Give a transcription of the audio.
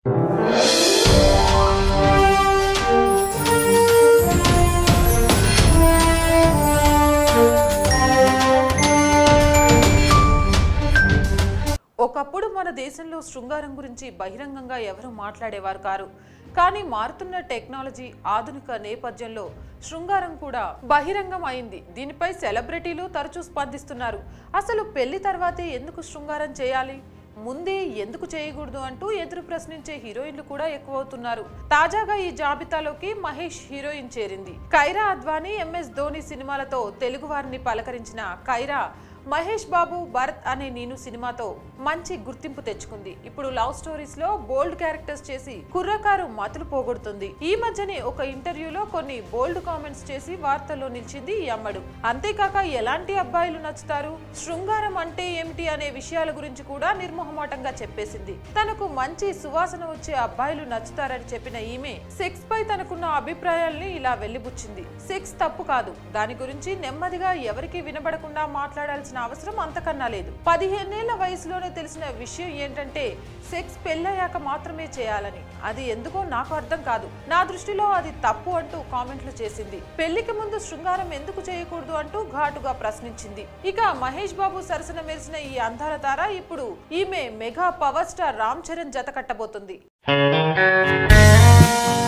ఒకప్పుడు మన దేశంలో శృంగారం గురించి బహిరంగంగా ఎవరు మాట్లాడేవారు కారు కానీ మారుతున్న టెక్నాలజీ ఆధునిక నేపథ్యంలో శృంగారం కూడా బహిరంగం అయింది దీనిపై సెలబ్రిటీలు తరచూ స్పందిస్తున్నారు అసలు పెళ్లి తర్వాతే ఎందుకు శృంగారం చేయాలి ముందే ఎందుకు చేయకూడదు అంటూ ఎదురు ప్రశ్నించే హీరోయిన్లు కూడా ఎక్కువవుతున్నారు తాజాగా ఈ జాబితాలోకి మహేష్ హీరోయిన్ చేరింది కైరా అద్వానీ ఎంఎస్ ధోని సినిమాలతో తెలుగు వారిని పలకరించిన కైరా మహేష్ బాబు భరత్ అనే నేను సినిమాతో మంచి గుర్తింపు తెచ్చుకుంది ఇప్పుడు లవ్ స్టోరీస్ లో బోల్డ్ క్యారెక్టర్స్ చేసి కుర్రకారు మతులు పోగొడుతుంది ఈ మధ్యనే ఒక ఇంటర్వ్యూలో కొన్ని బోల్డ్ కామెంట్స్ చేసి వార్తల్లో నిలిచింది ఈ అమ్మడు అంతేకాక ఎలాంటి అబ్బాయిలు నచ్చుతారు శృంగారం అంటే ఏమిటి అనే విషయాల గురించి కూడా నిర్మోహమాటంగా చెప్పేసింది తనకు మంచి సువాసన వచ్చే అబ్బాయిలు నచ్చుతారని చెప్పిన ఈమె సెక్స్ పై తనకున్న అభిప్రాయాల్ని ఇలా వెళ్లిబుచ్చింది సెక్స్ తప్పు కాదు దాని గురించి నెమ్మదిగా ఎవరికి వినబడకుండా మాట్లాడాల్సిన అవసరం అంతకన్నా లేదు పదిహేనేళ్ల వయసులోనే తెలిసిన విషయం ఏంటంటే సెక్స్ పెళ్ళయ్యాక మాత్రమే చేయాలని అది ఎందుకో నాకు అర్థం కాదు నా దృష్టిలో అది తప్పు అంటూ కామెంట్లు చేసింది పెళ్లికి ముందు శృంగారం ఎందుకు చేయకూడదు అంటూ ఘాటుగా ప్రశ్నించింది ఇక మహేష్ బాబు సరసన మెరిసిన ఈ అందాల తార ఇప్పుడు ఈమె mega power star Ram Charan జత కట్టబోతుంది